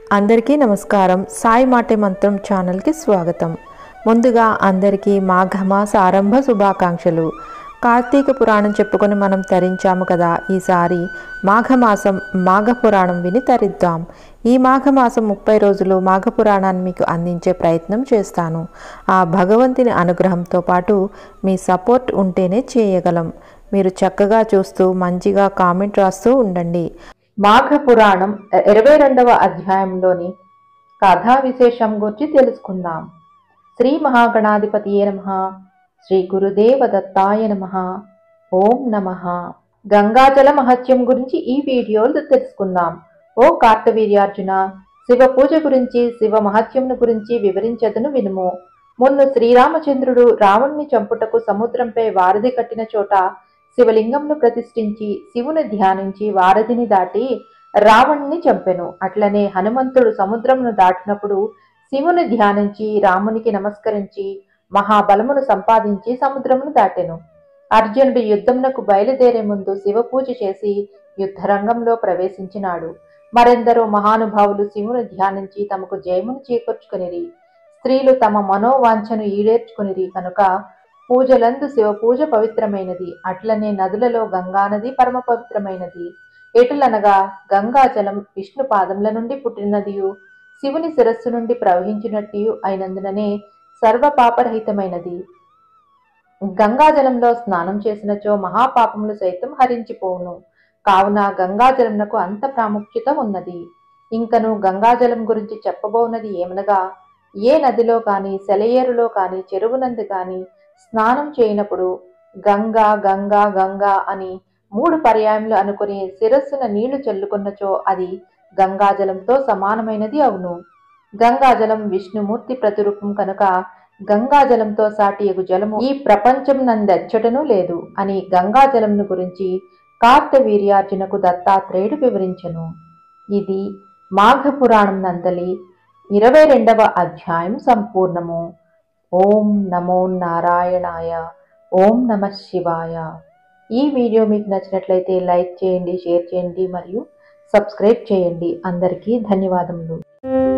అందరికీ నమస్కారం సాయి మాటే మంత్రం ఛానల్కి స్వాగతం ముందుగా అందరికీ మాఘమాస ఆరంభ శుభాకాంక్షలు కార్తీక పురాణం చెప్పుకొని మనం తరించాము కదా ఈసారి మాఘమాసం మాఘ పురాణం విని తరిద్దాం ఈ మాఘమాసం ముప్పై రోజులు మాఘ పురాణాన్ని మీకు అందించే ప్రయత్నం చేస్తాను ఆ భగవంతుని అనుగ్రహంతో పాటు మీ సపోర్ట్ ఉంటేనే చేయగలం మీరు చక్కగా చూస్తూ మంచిగా కామెంట్ రాస్తూ ఉండండి మాఘ పురాణం ఇరవై రెండవ అధ్యాయంలోని కథా విశేషం గురించి తెలుసుకుందాం శ్రీ మహాగణాధిపతి నమ శ్రీ గురుదేవ దత్తాయ నమ ఓం నమ గంగాజల మహత్యం గురించి ఈ వీడియోలో తెలుసుకుందాం ఓ కార్తవీర్యార్జున శివ పూజ గురించి శివ మహత్యంను గురించి వివరించదును వినుము మున్ను శ్రీరామచంద్రుడు రావణ్ణి చంపుటకు సముద్రంపై వారధి కట్టిన చోట శివలింగంను ప్రతిష్ఠించి శివుని ధ్యానించి వారధిని దాటి రావణ్ణి చంపెను అట్లనే హనుమంతుడు సముద్రమును దాటినప్పుడు శివుని ధ్యానించి రామునికి నమస్కరించి మహాబలమును సంపాదించి సముద్రమును దాటెను అర్జునుడు యుద్ధమునకు బయలుదేరే ముందు శివ పూజ చేసి యుద్ధరంగంలో ప్రవేశించినాడు మరెందరో మహానుభావులు శివుని ధ్యానించి తమకు జయమును చేకూర్చుకునిరి స్త్రీలు తమ మనోవాంఛను ఈడేర్చుకునిరి కనుక పూజలందు శివ పూజ పవిత్రమైనది అట్లనే నదులలో గంగానది పరమ పవిత్రమైనది ఎటులనగా గంగాజలం విష్ణు పాదముల నుండి పుట్టినదియు శివుని శిరస్సు నుండి ప్రవహించినట్టు అయినందుననే సర్వ పాపరహితమైనది గంగాజలంలో స్నానం చేసినచో మహాపాపములు సైతం హరించిపోవును కావున గంగాజలమునకు అంత ప్రాముఖ్యత ఉన్నది ఇంకను గంగాజలం గురించి చెప్పబోనది ఏమనగా ఏ నదిలో కాని సెలయేరులో కాని చెరువునందు కాని స్నానం చేయనప్పుడు గంగా గంగా గంగా అని మూడు పర్యాయములు అనుకుని శిరస్సున నీళ్లు చల్లుకున్నచో అది గంగాజలంతో సమానమైనది అవును గంగాజలం విష్ణుమూర్తి ప్రతిరూపం కనుక గంగాజలంతో సాటియగు జలము ఈ ప్రపంచం నందెచ్చటను లేదు అని గంగాజలంను గురించి కార్తవీర్యార్జునకు దత్తాత్రేయుడు వివరించెను ఇది మాఘ పురాణం నందలి ఇరవై రెండవ అధ్యాయం సంపూర్ణము ఓం నమో నారాయణాయ ఓం నమ శివాయ ఈ వీడియో మీకు నచ్చినట్లయితే లైక్ చేయండి షేర్ చేయండి మరియు సబ్స్క్రైబ్ చేయండి అందరికీ ధన్యవాదములు